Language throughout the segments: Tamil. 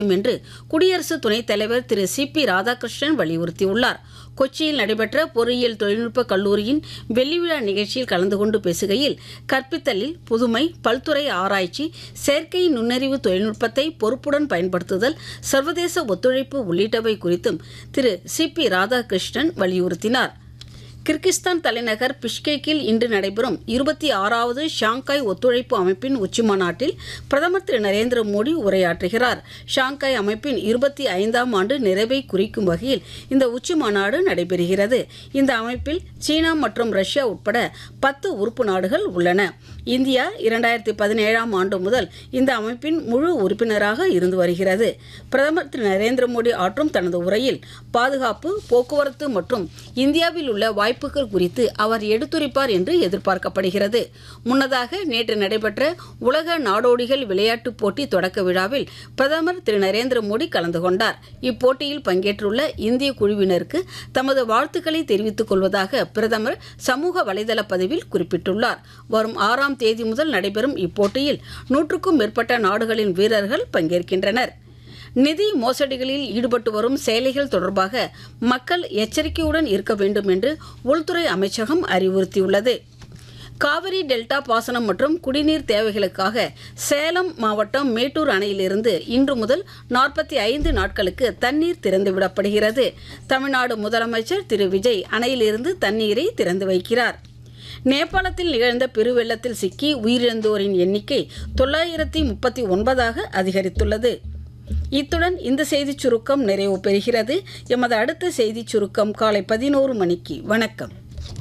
என்று குடியரசு துணைத் தலைவர் திரு சி பி ராதாகிருஷ்ணன் வலியுறுத்தியுள்ளார் கொச்சியில் நடைபெற்ற பொறியியல் தொழில்நுட்ப கல்லூரியின் வெள்ளி விழா நிகழ்ச்சியில் கலந்து கொண்டு பேசுகையில் கற்பித்தலில் புதுமை பல்துறை ஆராய்ச்சி செயற்கை நுண்ணறிவு தொழில்நுட்பத்தை பொறுப்புடன் பயன்படுத்துதல் சர்வதேச ஒத்துழைப்பு உள்ளிட்டவை குறித்தும் திரு சி பி ராதாகிருஷ்ணன் வலியுறுத்தினார் கிர்கிஸ்தான் தலைநகர் பிஷ்கேக்கில் இன்று நடைபெறும் இருபத்தி ஆறாவது ஷாங்காய் ஒத்துழைப்பு அமைப்பின் உச்சிமாநாட்டில் பிரதமர் திரு நரேந்திர மோடி உரையாற்றுகிறார் ஷாங்காய் அமைப்பின் இருபத்தி ஐந்தாம் ஆண்டு நிறைவை குறிக்கும் வகையில் இந்த உச்சிமாநாடு நடைபெறுகிறது இந்த அமைப்பில் சீனா மற்றும் ரஷ்யா உட்பட பத்து உறுப்பு நாடுகள் உள்ளன இந்தியா இரண்டாயிரத்தி பதினேழாம் ஆண்டு முதல் இந்த அமைப்பின் முழு உறுப்பினராக இருந்து வருகிறது பிரதமர் திரு நரேந்திர மோடி ஆற்றும் தனது உரையில் பாதுகாப்பு போக்குவரத்து மற்றும் இந்தியாவில் உள்ள வாய்ப்புகள் குறித்து அவர் எடுத்துரைப்பார் என்று எதிர்பார்க்கப்படுகிறது முன்னதாக நேற்று நடைபெற்ற உலக நாடோடிகள் விளையாட்டுப் போட்டி தொடக்க விழாவில் பிரதமர் திரு நரேந்திர மோடி கலந்து கொண்டார் இப்போட்டியில் பங்கேற்றுள்ள இந்திய குழுவினருக்கு தமது வாழ்த்துக்களை தெரிவித்துக் கொள்வதாக பிரதமர் சமூக வலைதள பதிவில் குறிப்பிட்டுள்ளார் வரும் ஆறாம் தேதி முதல் நடைபெறும் இப்போட்டியில் நூற்றுக்கும் மேற்பட்ட நாடுகளின் வீரர்கள் பங்கேற்கின்றனர் நிதி மோசடிகளில் ஈடுபட்டு வரும் செயலிகள் தொடர்பாக மக்கள் எச்சரிக்கையுடன் இருக்க வேண்டும் என்று உள்துறை அமைச்சகம் அறிவுறுத்தியுள்ளது காவிரி டெல்டா பாசனம் மற்றும் குடிநீர் தேவைகளுக்காக சேலம் மாவட்டம் மேட்டூர் அணையிலிருந்து இன்று முதல் நாற்பத்தி ஐந்து நாட்களுக்கு தண்ணீர் திறந்துவிடப்படுகிறது தமிழ்நாடு முதலமைச்சர் திரு விஜய் அணையிலிருந்து தண்ணீரை திறந்து வைக்கிறார் நேபாளத்தில் நிகழ்ந்த பெருவெள்ளத்தில் சிக்கி உயிரிழந்தோரின் எண்ணிக்கை தொள்ளாயிரத்தி முப்பத்தி ஒன்பதாக அதிகரித்துள்ளது இத்துடன் இந்த செய்திச் சுருக்கம் நிறைவு பெறுகிறது எமது அடுத்த செய்திச் சுருக்கம் காலை பதினோரு மணிக்கு வணக்கம்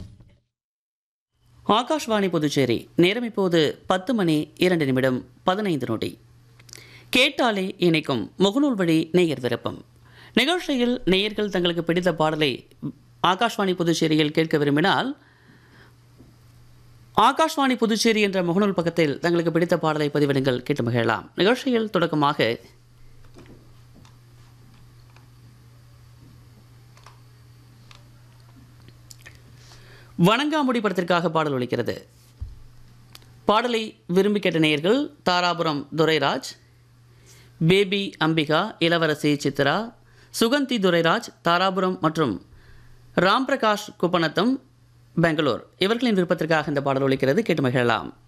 ஆகாஷ்வாணி புதுச்சேரி நேரம் இப்போது பத்து மணி இரண்டு நிமிடம் பதினைந்து நொடி கேட்டாலே இணைக்கும் முகநூல் வழி நேயர் விருப்பம் நிகழ்ச்சியில் நேயர்கள் தங்களுக்கு பிடித்த பாடலை ஆகாஷ்வாணி புதுச்சேரியில் கேட்க விரும்பினால் ஆகாஷ்வாணி புதுச்சேரி என்ற முகநூல் பக்கத்தில் தங்களுக்கு பிடித்த பாடலை பதிவிடுங்கள் கேட்டு மகிழலாம் நிகழ்ச்சியில் தொடக்கமாக வணங்காமுடி படத்திற்காக பாடல் ஒலிக்கிறது பாடலை விரும்பி கேட்ட நேயர்கள் தாராபுரம் துரைராஜ் பேபி அம்பிகா இளவரசி சித்ரா சுகந்தி துரைராஜ் தாராபுரம் மற்றும் ராம் பிரகாஷ் குப்பநத்தம் பெங்களூர் இவர்களின் விருப்பத்திற்காக இந்த பாடல் ஒலிக்கிறது கேட்டு மகிழலாம்